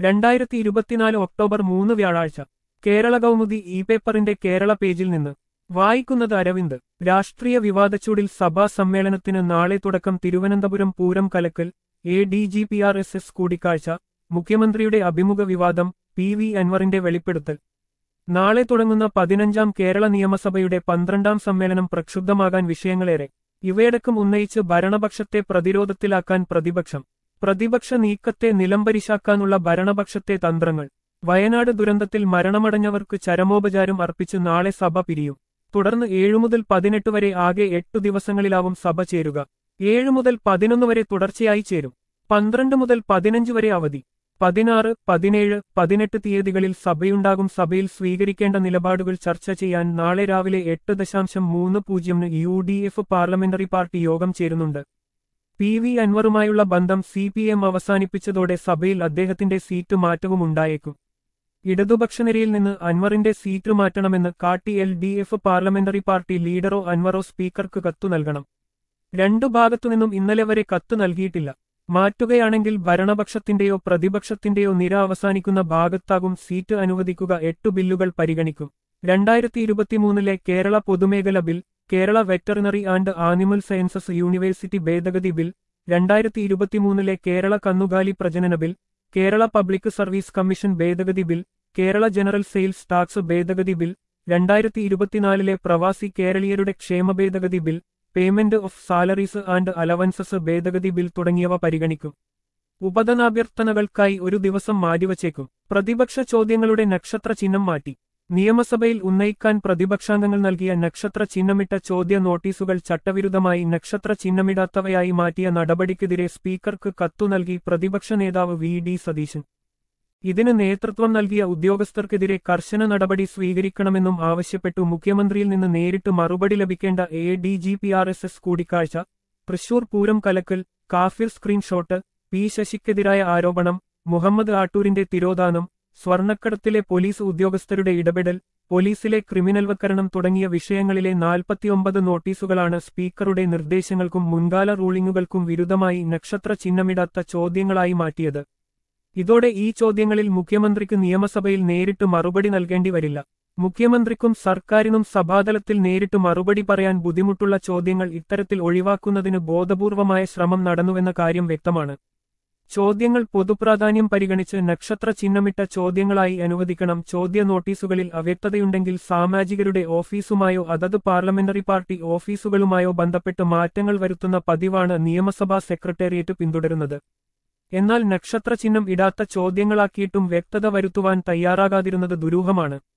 രണ്ടായിരത്തി ഇരുപത്തിനാല് ഒക്ടോബർ മൂന്ന് വ്യാഴാഴ്ച കേരള കൗമുദി ഇ പേപ്പറിന്റെ കേരള പേജിൽ നിന്ന് വായിക്കുന്നത് അരവിന്ദ് രാഷ്ട്രീയ വിവാദച്ചൂടിൽ സഭാ സമ്മേളനത്തിന് നാളെ തുടക്കം തിരുവനന്തപുരം പൂരം കലക്കൽ A D G P R S S കൂടിക്കാഴ്ച മുഖ്യമന്ത്രിയുടെ അഭിമുഖ വിവാദം പി വി അൻവറിന്റെ വെളിപ്പെടുത്തൽ നാളെ തുടങ്ങുന്ന പതിനഞ്ചാം കേരള നിയമസഭയുടെ പന്ത്രണ്ടാം സമ്മേളനം പ്രക്ഷുബ്ധമാകാൻ വിഷയങ്ങളേറെ ഇവയടക്കം ഉന്നയിച്ച് ഭരണപക്ഷത്തെ പ്രതിരോധത്തിലാക്കാൻ പ്രതിപക്ഷം പ്രതിപക്ഷ നീക്കത്തെ നിലംപരിശാക്കാനുള്ള ഭരണപക്ഷത്തെ തന്ത്രങ്ങൾ വയനാട് ദുരന്തത്തിൽ മരണമടഞ്ഞവർക്ക് ചരമോപചാരം അർപ്പിച്ച് നാളെ സഭ പിരിയും തുടർന്ന് ഏഴു മുതൽ പതിനെട്ട് വരെ ആകെ എട്ടു ദിവസങ്ങളിലാവും സഭ ചേരുക ഏഴു മുതൽ പതിനൊന്ന് വരെ തുടർച്ചയായി ചേരും പന്ത്രണ്ട് മുതൽ പതിനഞ്ച് വരെ അവധി പതിനാറ് പതിനേഴ് പതിനെട്ട് തീയതികളിൽ സഭയുണ്ടാകും സഭയിൽ സ്വീകരിക്കേണ്ട നിലപാടുകൾ ചർച്ച ചെയ്യാൻ നാളെ രാവിലെ എട്ട് ദശാംശം മൂന്ന് പൂജ്യമിന് U D F parliamentary party യോഗം ചേരുന്നുണ്ട് പി വി അൻവറുമായുള്ള ബന്ധം സി പി എം അവസാനിപ്പിച്ചതോടെ സഭയിൽ അദ്ദേഹത്തിന്റെ സീറ്റ് മാറ്റവും ഉണ്ടായേക്കും ഇടതുപക്ഷനിരയിൽ നിന്ന് അൻവറിന്റെ സീറ്റ് മാറ്റണമെന്ന് കാട്ടി L D F parliamentary party ലീഡറോ അൻവറോ സ്പീക്കർക്ക് കത്തു നൽകണം രണ്ടു ഭാഗത്തുനിന്നും ഇന്നലെ വരെ കത്ത് നൽകിയിട്ടില്ല മാറ്റുകയാണെങ്കിൽ ഭരണപക്ഷത്തിന്റെയോ പ്രതിപക്ഷത്തിന്റെയോ നിര അവസാനിക്കുന്ന ഭാഗത്താകും സീറ്റ് അനുവദിക്കുക എട്ടു ബില്ലുകൾ പരിഗണിക്കും രണ്ടായിരത്തി ഇരുപത്തിമൂന്നിലെ കേരള പൊതുമേഖല bill Kerala veterinary and animal sciences university ഭേദഗതി ബിൽ രണ്ടായിരത്തി ഇരുപത്തിമൂന്നിലെ കേരള കന്നുകാലി പ്രജനന bill Kerala public service commission ഭേദഗതി bill Kerala general sales tax ഭേദഗതി ബിൽ രണ്ടായിരത്തി ഇരുപത്തിനാലിലെ പ്രവാസി കേരളീയരുടെ ക്ഷേമ ഭേദഗതി bill payment of salaries and allowances ഭേദഗതി ബിൽ തുടങ്ങിയവ പരിഗണിക്കും ഉപധനാഭ്യർത്ഥനകൾക്കായി ഒരു ദിവസം മാറ്റിവച്ചേക്കും പ്രതിപക്ഷ ചോദ്യങ്ങളുടെ നക്ഷത്ര ചിഹ്നം മാറ്റി നിയമസഭയിൽ ഉന്നയിക്കാൻ പ്രതിപക്ഷാംഗങ്ങൾ നൽകിയ നക്ഷത്ര ചിഹ്നമിട്ട ചോദ്യ നോട്ടീസുകൾ ചട്ടവിരുദ്ധമായി നക്ഷത്ര ചിഹ്നമിടാത്തവയായി മാറ്റിയ നടപടിക്കെതിരെ സ്പീക്കർക്ക് കത്തു നൽകി പ്രതിപക്ഷ നേതാവ് വി ഡി സതീശൻ ഇതിന് നേതൃത്വം നൽകിയ ഉദ്യോഗസ്ഥർക്കെതിരെ കർശന നടപടി സ്വീകരിക്കണമെന്നും ആവശ്യപ്പെട്ടു മുഖ്യമന്ത്രിയിൽ നിന്ന് നേരിട്ട് മറുപടി ലഭിക്കേണ്ട A D G P R S S കൂടിക്കാഴ്ച തൃശൂർ പൂരം കലക്കൽ കാഫിർ സ്ക്രീൻഷോട്ട് പി ശശിക്കെതിരായ ആരോപണം മുഹമ്മദ് ആട്ടൂരിന്റെ തിരോധാനം സ്വർണ്ണക്കടത്തിലെ പോലീസ് ഉദ്യോഗസ്ഥരുടെ ഇടപെടൽ പോലീസിലെ ക്രിമിനൽവൽക്കരണം തുടങ്ങിയ വിഷയങ്ങളിലെ നാൽപ്പത്തിയൊമ്പത് നോട്ടീസുകളാണ് സ്പീക്കറുടെ നിർദ്ദേശങ്ങൾക്കും മുൻകാല റൂളിംഗുകൾക്കും വിരുദ്ധമായി നക്ഷത്ര ചിഹ്നമിടാത്ത ചോദ്യങ്ങളായി മാറ്റിയത് ഇതോടെ ഈ ചോദ്യങ്ങളിൽ മുഖ്യമന്ത്രിക്ക് നിയമസഭയിൽ നേരിട്ട് മറുപടി നൽകേണ്ടി വരില്ല മുഖ്യമന്ത്രിക്കും സർക്കാരിനും സഭാതലത്തിൽ നേരിട്ട് മറുപടി പറയാൻ ബുദ്ധിമുട്ടുള്ള ചോദ്യങ്ങൾ ഇത്തരത്തിൽ ഒഴിവാക്കുന്നതിന് ബോധപൂർവമായ ശ്രമം നടന്നുവെന്ന കാര്യം വ്യക്തമാണ് ചോദ്യങ്ങൾ പൊതുപ്രാധാന്യം പരിഗണിച്ച് നക്ഷത്ര ചിഹ്നമിട്ട ചോദ്യങ്ങളായി അനുവദിക്കണം ചോദ്യ നോട്ടീസുകളിൽ അവ്യക്തതയുണ്ടെങ്കിൽ സാമാജികരുടെ ഓഫീസുമായോ അതത് പാർലമെന്ററി പാർട്ടി ഓഫീസുകളുമായോ ബന്ധപ്പെട്ട് മാറ്റങ്ങൾ വരുത്തുന്ന പതിവാണ് നിയമസഭാ സെക്രട്ടേറിയറ്റ് പിന്തുടരുന്നത് എന്നാൽ നക്ഷത്ര ചിഹ്നം ഇടാത്ത ചോദ്യങ്ങളാക്കിയിട്ടും വ്യക്തത വരുത്തുവാൻ തയ്യാറാകാതിരുന്നത് ദുരൂഹമാണ്